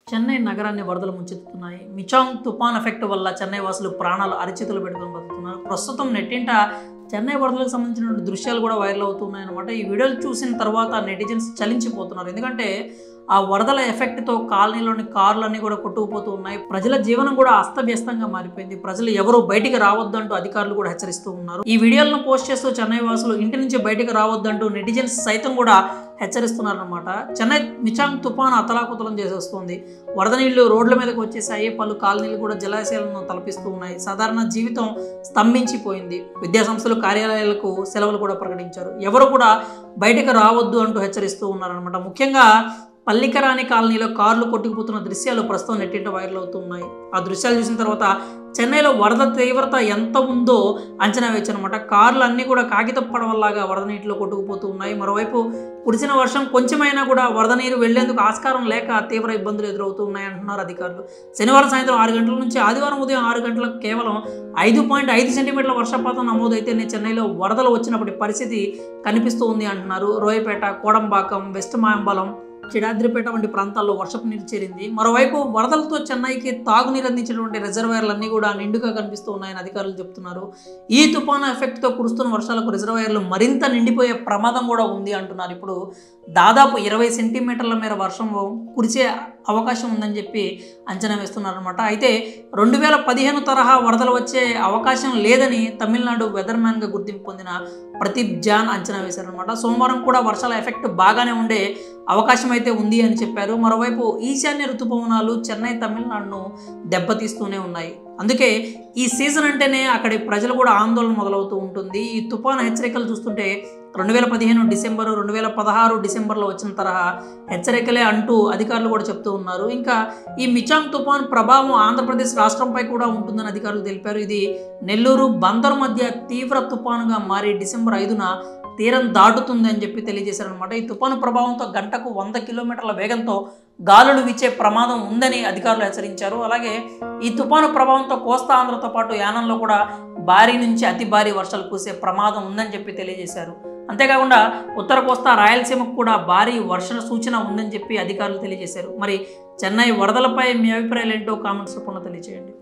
చెన్నై నగరాన్ని వరదలు ముంచెత్తుతున్నాయి మిచాంగ్ తుఫాన్ ఎఫెక్ట్ వల్ల చెన్నై వాసులు ప్రాణాలు అరిచేతులు పెట్టుకొని బతుకుతున్నారు ప్రస్తుతం నెట్టింట చెన్నై వరదలకు సంబంధించిన దృశ్యాలు కూడా వైరల్ అవుతున్నాయి అనమాట ఈ వీడియోలు చూసిన తర్వాత నెటిజన్స్ చలించిపోతున్నారు ఎందుకంటే ఆ వరదల ఎఫెక్ట్తో కాలనీలోని కార్లన్నీ కూడా కొట్టుకుపోతూ ఉన్నాయి ప్రజల జీవనం కూడా అస్తవ్యస్తంగా మారిపోయింది ప్రజలు ఎవరు బయటికి రావద్దంటూ అధికారులు కూడా హెచ్చరిస్తూ ఉన్నారు ఈ వీడియోలను పోస్ట్ చేస్తూ చెన్నై వాసులు ఇంటి నుంచి బయటికి రావద్దంటూ నెటిజన్స్ సైతం కూడా హెచ్చరిస్తున్నారన్నమాట చెన్నై మిచాంగ్ తుఫాన్ అతలాకుతలం చేసేస్తుంది వరద నీళ్లు రోడ్ల మీదకి వచ్చేసాయి పలు కాలనీలు కూడా జలాశయాలను తలపిస్తూ ఉన్నాయి సాధారణ జీవితం స్తంభించిపోయింది విద్యాసంస్థలు కార్యాలయాలకు సెలవులు కూడా ప్రకటించారు ఎవరు కూడా బయటకు రావద్దు అంటూ హెచ్చరిస్తూ ఉన్నారనమాట ముఖ్యంగా పల్లికరాని కాలనీలో కార్లు కొట్టుకుపోతున్న దృశ్యాలు ప్రస్తుతం నెట్టింట వైరల్ అవుతున్నాయి ఆ దృశ్యాలు చూసిన తర్వాత చెన్నైలో వరద తీవ్రత ఎంత ఉందో అంచనా వేయచ్చనమాట కార్లు అన్నీ కూడా కాగిత పడవల్లాగా వరద నీటిలో కొట్టుకుపోతూ ఉన్నాయి మరోవైపు కురిసిన వర్షం కొంచెమైనా కూడా వరద నీరు వెళ్లేందుకు ఆస్కారం లేక తీవ్ర ఇబ్బందులు ఎదురవుతూ ఉన్నాయి అంటున్నారు అధికారులు శనివారం సాయంత్రం ఆరు గంటల నుంచి ఆదివారం ఉదయం ఆరు గంటలకు కేవలం ఐదు పాయింట్ ఐదు సెంటీమీటర్ల వర్షపాతం నమోదైతేనే చెన్నైలో వరదలు వచ్చినప్పటి పరిస్థితి కనిపిస్తూ ఉంది అంటున్నారు రోయపేట కోడంబాకం వెస్ట్ మాయంబలం చిడాద్రిపేట వంటి ప్రాంతాల్లో వర్షపు నీరు చేరింది మరోవైపు వరదలతో చెన్నైకి తాగునీరు అందించినటువంటి రిజర్వాయర్లన్నీ కూడా నిండుగా కనిపిస్తూ ఉన్నాయని అధికారులు చెప్తున్నారు ఈ తుఫాను ఎఫెక్ట్తో కురుస్తున్న వర్షాలకు రిజర్వాయర్లు మరింత నిండిపోయే ప్రమాదం కూడా ఉంది అంటున్నారు ఇప్పుడు దాదాపు ఇరవై సెంటీమీటర్ల మేర వర్షం కురిసే అవకాశం ఉందని చెప్పి అంచనా వేస్తున్నారనమాట అయితే రెండు వేల పదిహేను తరహా వరదలు వచ్చే అవకాశం లేదని తమిళనాడు వెదర్ మ్యాన్గా గుర్తింపు పొందిన ప్రదీప్ జాన్ అంచనా వేశారనమాట సోమవారం కూడా వర్షాల ఎఫెక్ట్ బాగానే ఉండే అవకాశం అయితే ఉంది అని చెప్పారు మరోవైపు ఈశాన్య ఋతుపవనాలు చెన్నై తమిళనాడును దెబ్బతీస్తూనే ఉన్నాయి అందుకే ఈ సీజన్ అంటేనే అక్కడి ప్రజలు కూడా ఆందోళన మొదలవుతూ ఉంటుంది ఈ తుఫాను హెచ్చరికలు చూస్తుంటే రెండు వేల పదిహేను డిసెంబరు రెండు వేల పదహారు డిసెంబర్లో వచ్చిన తరహా హెచ్చరికలే అంటూ అధికారులు కూడా చెప్తూ ఉన్నారు ఇంకా ఈ మిచాంగ్ తుఫాన్ ప్రభావం ఆంధ్రప్రదేశ్ రాష్ట్రంపై కూడా ఉంటుందని అధికారులు తెలిపారు ఇది నెల్లూరు బందరు మధ్య తీవ్ర తుఫానుగా మారి డిసెంబర్ ఐదున తీరం దాటుతుంది అని చెప్పి తెలియజేశారనమాట ఈ తుఫాను ప్రభావంతో గంటకు వంద కిలోమీటర్ల వేగంతో గాలులు వీచే ప్రమాదం ఉందని అధికారులు హెచ్చరించారు అలాగే ఈ తుఫాను ప్రభావంతో కోస్తా ఆంధ్రతో పాటు యానంలో కూడా భారీ నుంచి అతి భారీ వర్షాలు కురిసే ప్రమాదం ఉందని చెప్పి తెలియజేశారు అంతేకాకుండా ఉత్తర కోస్తా రాయలసీమకు కూడా భారీ వర్ష సూచన ఉందని చెప్పి అధికారులు తెలియజేశారు మరి చెన్నై వరదలపై మీ అభిప్రాయాలు ఏంటో కామెంట్స్ రూపంలో తెలియజేయండి